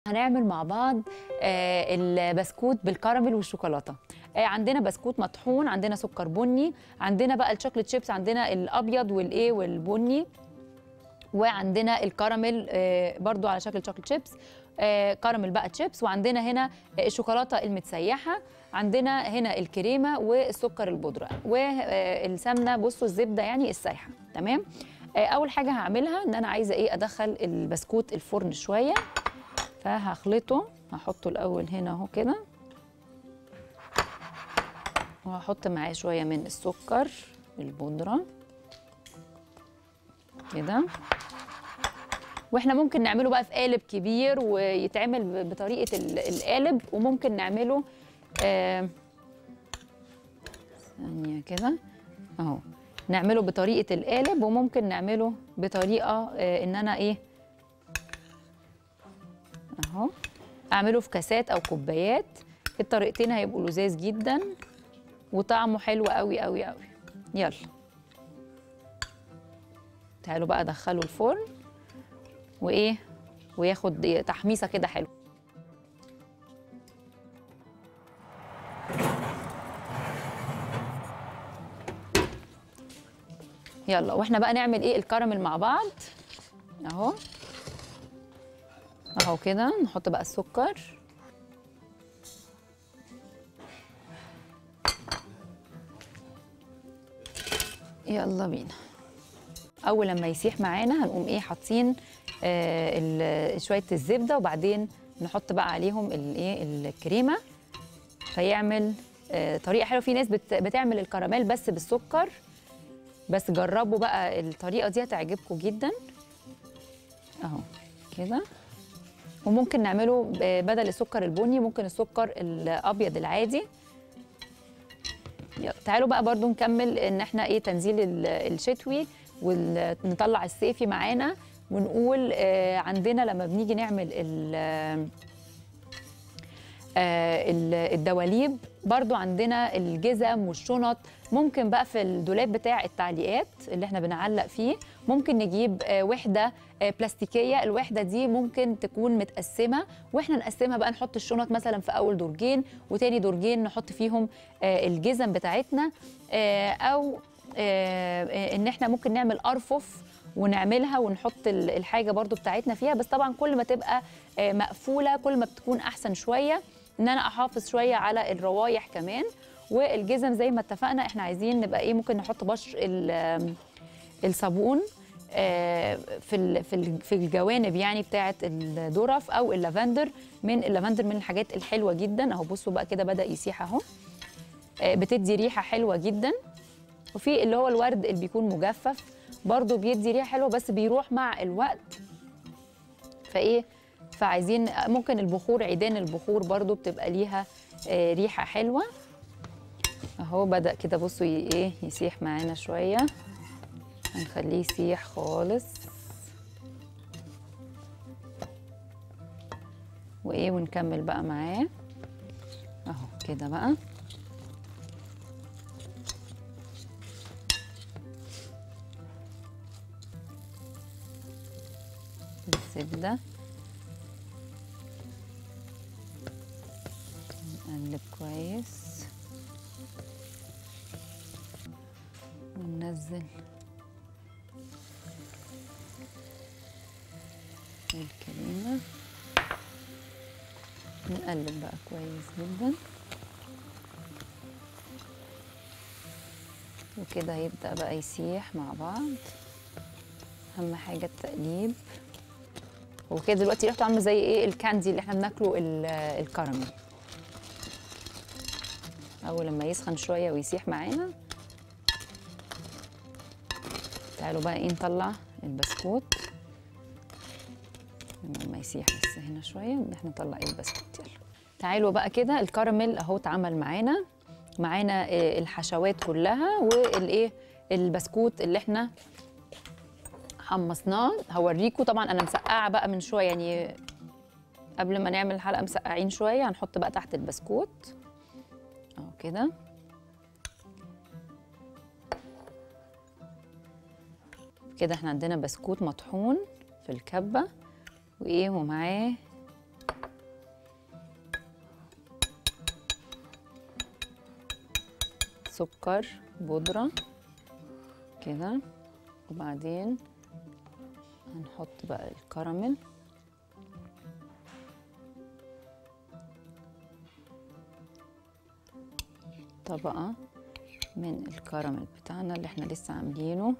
هنعمل مع بعض آه، البسكوت بالكراميل والشوكولاته آه، عندنا بسكوت مطحون عندنا سكر بني عندنا بقى الشوكليت شيبس عندنا الابيض والايه والبني وعندنا الكراميل آه، برضو على شكل شوكليت شيبس آه، كراميل بقى شيبس وعندنا هنا آه، الشوكولاته المتسيحه عندنا هنا الكريمه والسكر البودره والسمنه بصوا الزبده يعني السايحه تمام آه، اول حاجه هعملها ان انا عايزه ايه ادخل البسكوت الفرن شويه فهخلطه هحطه الاول هنا اهو كده وهحط معاه شويه من السكر البودره كده واحنا ممكن نعمله بقى في قالب كبير ويتعمل ب- بطريقه ال- القالب وممكن نعمله آه، ثانيه كده اهو نعمله بطريقه القالب وممكن نعمله بطريقه آه، ان انا ايه اهو اعمله في كاسات او كوبايات الطريقتين هيبقوا لذاذ جدا وطعمه حلو قوي قوي قوي يلا تعالوا بقى ادخله الفرن وايه وياخد تحميصه كده حلو يلا واحنا بقى نعمل ايه الكراميل مع بعض اهو اهو كده نحط بقى السكر يلا بينا اول لما يسيح معانا هنقوم ايه حاطين آه ال- شويه الزبده وبعدين نحط بقى عليهم الايه الكريمه فيعمل آه طريقه حلوه في ناس بت بتعمل الكراميل بس بالسكر بس جربوا بقى الطريقه دي هتعجبكم جدا اهو كده وممكن نعمله ب- بدل السكر البني ممكن السكر الابيض العادي يلا تعالوا بقى برضو نكمل ان احنا ايه تنزيل ال- الشتوي ونطلع الصيفي معانا ونقول آه عندنا لما بنيجي نعمل ال- آه، ال- الدواليب برضو عندنا الجزم والشنط ممكن بقى في الدولاب بتاع التعليقات اللي احنا بنعلق فيه ممكن نجيب آه، وحدة آه، بلاستيكية الوحدة دي ممكن تكون متقسمة واحنا نقسمها بقى نحط الشنط مثلا في أول درجين وتاني درجين نحط فيهم آه، الجزم بتاعتنا آه، أو آه، آه، إن احنا ممكن نعمل أرفف ونعملها ونحط ال- الحاجة برضو بتاعتنا فيها بس طبعا كل ما تبقى آه، مقفولة كل ما بتكون أحسن شوية ان انا احافظ شويه على الروايح كمان والجزم زي ما اتفقنا احنا عايزين نبقى ايه ممكن نحط بشر ال- الصابون آه، في ال- في ال- في الجوانب يعني بتاعه الذرف او اللافندر من اللافندر من الحاجات الحلوه جدا اهو بصوا بقى كده بدا يسيح اهو آه، بتدي ريحه حلوه جدا وفي اللي هو الورد اللي بيكون مجفف برضو بيدي ريحه حلوه بس بيروح مع الوقت فايه فعايزين ممكن البخور عيدان البخور برضو بتبقى ليها آه، ريحه حلوه اهو بدا كده بصوا ي- ايه يسيح معانا شويه هنخليه يسيح خالص وايه ونكمل بقى معاه اهو كده بقى الزبده نقلب كويس وننزل الكريمة نقلب بقى كويس جدا وكده هيبدأ بقى يسيح مع بعض أهم حاجة التقليب وكده دلوقتي ريحته عامله زي ايه الكاندي اللي احنا بناكله ال- الكراميل اول لما يسخن شويه ويسيح معانا تعالوا بقى ايه نطلع البسكوت لما يسيح بس هنا شويه ان احنا نطلع ايه البسكوت يلا تعالوا بقى كده الكراميل اهو اتعمل معانا معانا آه، الحشوات كلها والايه البسكوت اللي احنا حمصناه هوريكم طبعا انا مسقعه بقى من شويه يعني قبل ما نعمل الحلقه مسقعين شويه هنحط بقى تحت البسكوت اهو كده كده احنا عندنا بسكوت مطحون في الكبه وايه ومعاه سكر بودرة كده وبعدين هنحط بقى الكراميل طبقة من الكراميل بتاعنا اللي احنا لسه عاملينه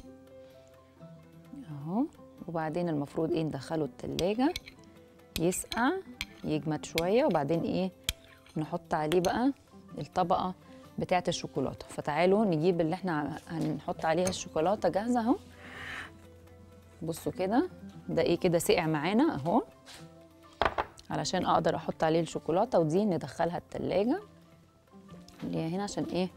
اهو وبعدين المفروض ايه ندخله التلاجة يسقع يجمد شوية وبعدين ايه نحط عليه بقى الطبقة بتاعة الشوكولاتة فتعالوا نجيب اللي احنا هنحط عليها الشوكولاتة جاهزة اهو بصوا كده ده ايه كده سقع معانا اهو علشان اقدر احط عليه الشوكولاتة ودي ندخلها التلاجة اللي هي هنا عشان ايه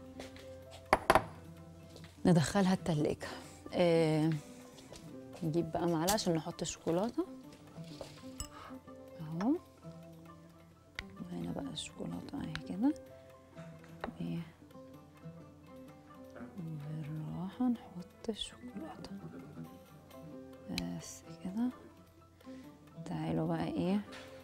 ندخلها التلاجة آه نجيب بقى معلقة عشان نحط الشوكولاتة اهو وهنا بقى الشوكولاتة اهي كده ايه بالراحة نحط الشوكولاتة بس كده تعالوا بقى ايه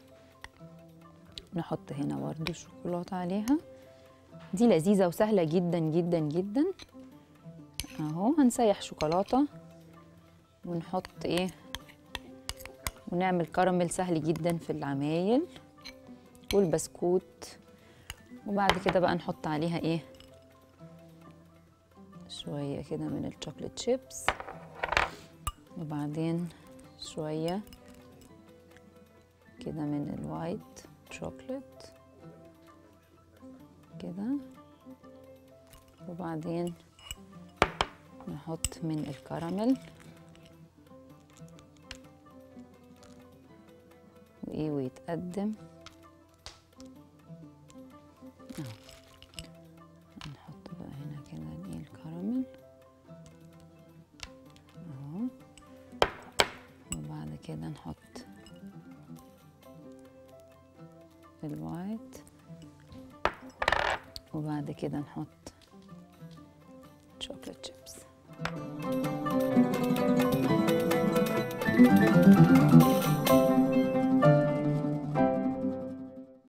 نحط هنا برضو الشوكولاتة عليها دي لذيذة وسهلة جدا جدا جدا اهو هنسيح شوكولاتة ونحط ايه ونعمل كراميل سهل جدا في العمايل والبسكوت وبعد كده بقى نحط عليها ايه شوية كده من الشوكليت شيبس وبعدين شوية كده من الوايت شوكليت كده وبعدين نحط من الكراميل وايه ويتقدم اهو هنحط بقى هنا كده ايه الكراميل اهو وبعد كده نحط الوايت وبعد كده نحط شوكليت شيبس